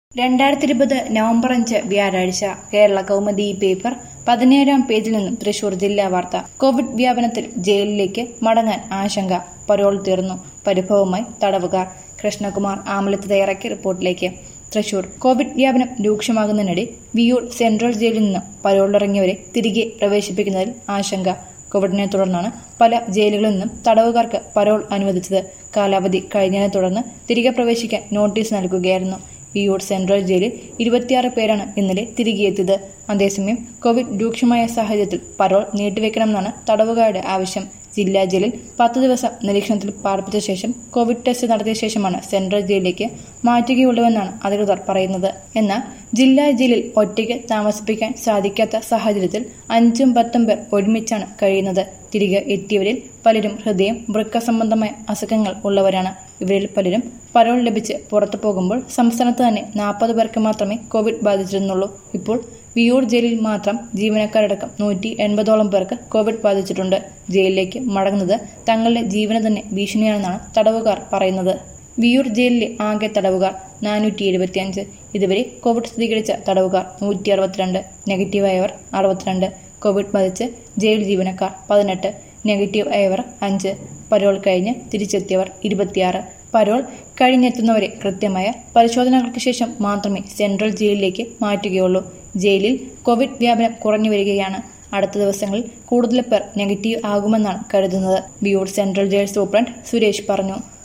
രണ്ടായിരത്തി ഇരുപത് നവംബർ അഞ്ച് വ്യാഴാഴ്ച കേരള കൗമുദി പേപ്പർ പതിനേഴാം പേജിൽ നിന്നും തൃശൂർ ജില്ലാ വാർത്ത കോവിഡ് വ്യാപനത്തിൽ ജയിലിലേക്ക് മടങ്ങാൻ ആശങ്ക പരോൾ തീർന്നു പരിഭവമായി തടവുകാർ കൃഷ്ണകുമാർ ആമലത്ത് തയ്യാറാക്കിയ റിപ്പോർട്ടിലേക്ക് തൃശൂർ കോവിഡ് വ്യാപനം രൂക്ഷമാകുന്നതിനിടെ വിയൂർ സെൻട്രൽ ജയിലിൽ നിന്ന് പരോളിറങ്ങിയവരെ തിരികെ പ്രവേശിപ്പിക്കുന്നതിൽ ആശങ്ക കോവിഡിനെ തുടർന്നാണ് പല ജയിലുകളിൽ നിന്നും തടവുകാർക്ക് പരോൾ അനുവദിച്ചത് കാലാവധി കഴിഞ്ഞതിനെ തുടർന്ന് തിരികെ പ്രവേശിക്കാൻ നോട്ടീസ് നൽകുകയായിരുന്നു വിയൂർ സെൻട്രൽ ജയിലിൽ ഇരുപത്തിയാറ് പേരാണ് ഇന്നലെ തിരികെ എത്തിയത് അതേസമയം കോവിഡ് രൂക്ഷമായ സാഹചര്യത്തിൽ പരോൾ നീട്ടിവെക്കണമെന്നാണ് തടവുകാരുടെ ആവശ്യം ജില്ലാ ജയിലിൽ പത്ത് ദിവസം നിരീക്ഷണത്തിൽ പാർപ്പിച്ച ശേഷം കോവിഡ് ടെസ്റ്റ് നടത്തിയ ശേഷമാണ് സെൻട്രൽ ജയിലിലേക്ക് മാറ്റുകയുള്ളൂവെന്നാണ് അധികൃതർ പറയുന്നത് എന്നാൽ ജില്ലാ ജയിലിൽ ഒറ്റയ്ക്ക് താമസിപ്പിക്കാൻ സാധിക്കാത്ത സാഹചര്യത്തിൽ അഞ്ചും പത്തും പേർ ഒരുമിച്ചാണ് കഴിയുന്നത് തിരികെ എത്തിയവരിൽ പലരും ഹൃദയം വൃക്ക സംബന്ധമായ അസുഖങ്ങൾ ഉള്ളവരാണ് ഇവരിൽ പലരും പരോൾ ലഭിച്ച് പുറത്തു പോകുമ്പോൾ സംസ്ഥാനത്ത് തന്നെ നാൽപ്പത് പേർക്ക് മാത്രമേ കോവിഡ് ബാധിച്ചിരുന്നുള്ളൂ ഇപ്പോൾ വിയൂർ ജയിലിൽ മാത്രം ജീവനക്കാരടക്കം നൂറ്റി എൺപതോളം പേർക്ക് കോവിഡ് ബാധിച്ചിട്ടുണ്ട് ജയിലിലേക്ക് മടങ്ങുന്നത് തങ്ങളുടെ ജീവന് തന്നെ ഭീഷണിയാണെന്നാണ് തടവുകാർ പറയുന്നത് വിയൂർ ജയിലിലെ ആകെ തടവുകാർ നാനൂറ്റി എഴുപത്തിയഞ്ച് ഇതുവരെ കോവിഡ് സ്ഥിരീകരിച്ച തടവുകാർ നൂറ്റി അറുപത്തിരണ്ട് നെഗറ്റീവായവർ അറുപത്തിരണ്ട് കോവിഡ് ബാധിച്ച് ജയിൽ ജീവനക്കാർ പതിനെട്ട് നെഗറ്റീവ് ആയവർ അഞ്ച് പരോൾ കഴിഞ്ഞ് തിരിച്ചെത്തിയവർ ഇരുപത്തിയാറ് പരോൾ കഴിഞ്ഞെത്തുന്നവരെ കൃത്യമായ പരിശോധനകൾക്ക് ശേഷം മാത്രമേ സെൻട്രൽ ജയിലിലേക്ക് മാറ്റുകയുള്ളൂ ജയിലിൽ കോവിഡ് വ്യാപനം കുറഞ്ഞു വരികയാണ് അടുത്ത ദിവസങ്ങളിൽ കൂടുതൽ പേർ നെഗറ്റീവ് ആകുമെന്നാണ് കരുതുന്നത് Viyyur central jail superintendent Suresh പറഞ്ഞു